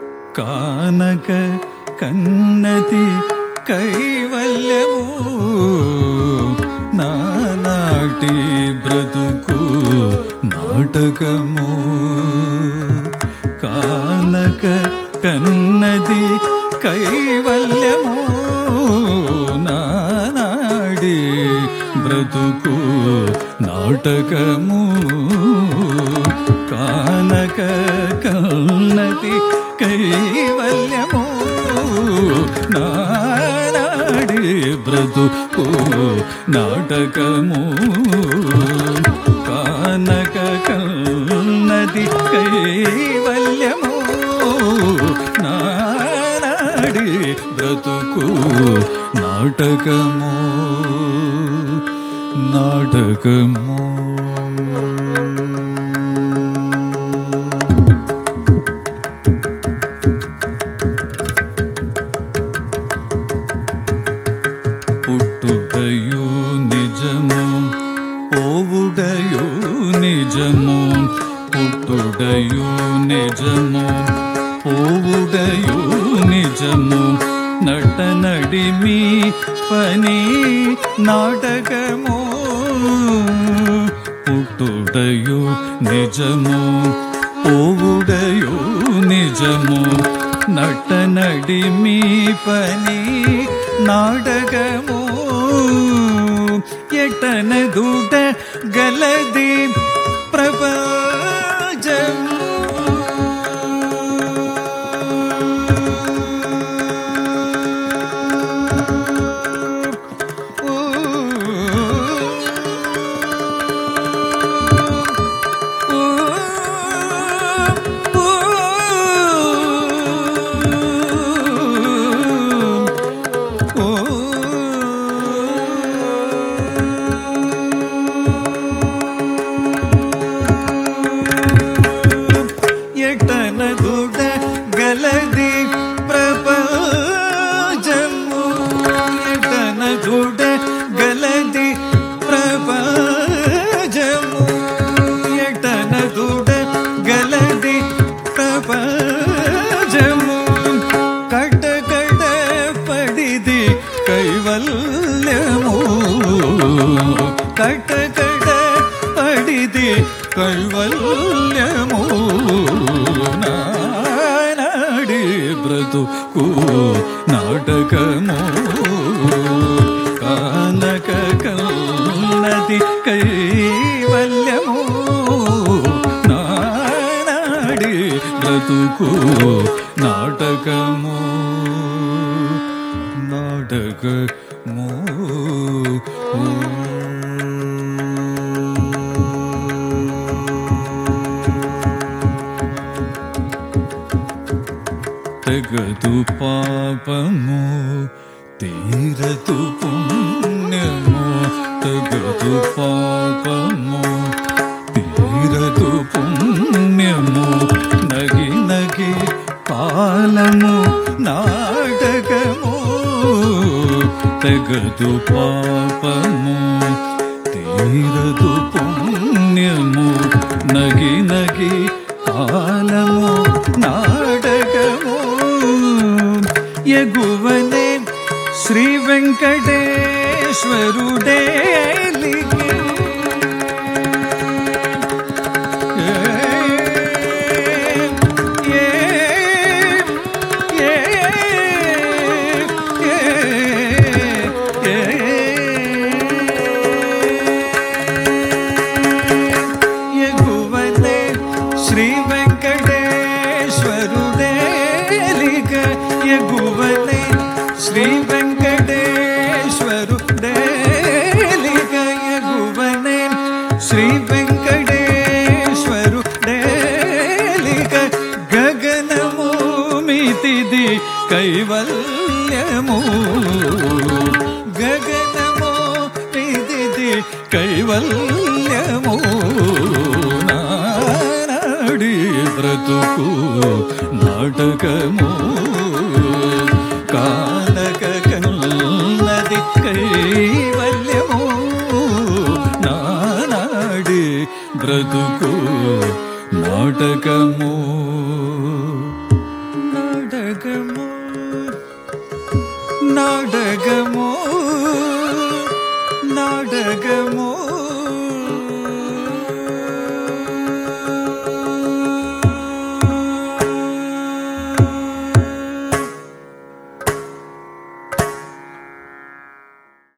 కానక కన్నతి కైవల్యము నానాటి బ్రతుకు నాటకము కానక కన్నది కైవల్యము నానాడి బ్రతుకు నాటకము కానక కన్నది కైవల్యము నానాడి బ్రతుకు నాటకము కానక కన్నది కైవల్యము నానాడి బ్రతుకు నాటకము నాటకము పుట్టుటయు నిజము పోవుడయు నిజము పుట్టుడయు నిజము పోవుడయు నిజము నట నడిమి పని నాటకము పుట్టుడయు నిజము పోవుడయు నిజము నట నడిమి పని నాటకము ఎటన దూట గలది ప్రపంచము ఎటన దుడ గలది ప్రపంచము ఎటన దుడ గలది ప్రపంచము ఎటన దుడ గలది ప్రపంచము కట కట పడిది కైవల్యము కట కట పడిది కైవల్యము నాడి బ్రతుకు నాటకము కానక కన్నది కైవల్యము నాడి బ్రతుకు నాటకము నాటకము తెగదు పాపము తీరదు పుణ్యము తెగదు పాపము తీరదు పుణ్యము నగి నగి కాలము నాటకము తెగదు పాపము తీరదు పుణ్యము నగి నగి కాలము నాటకము ఎగువనే శ్రీ వెంకటేశ్వరుడే ఎగువనే శ్రీ వెంకటేశ్వరుడేలిక ఎగువనే శ్రీ వెంకటేశ్వరుడేలిక ఎగువనే శ్రీ వెంకటేశ్వరుడేలిక గగనము మితిది కైవల్యము గగనము మితిది కైవల్యము నాడి బ్రతుకు నాటకము కానక కన్నది కైవల్యము నానాడి బ్రతుకు నాటకము నాటకము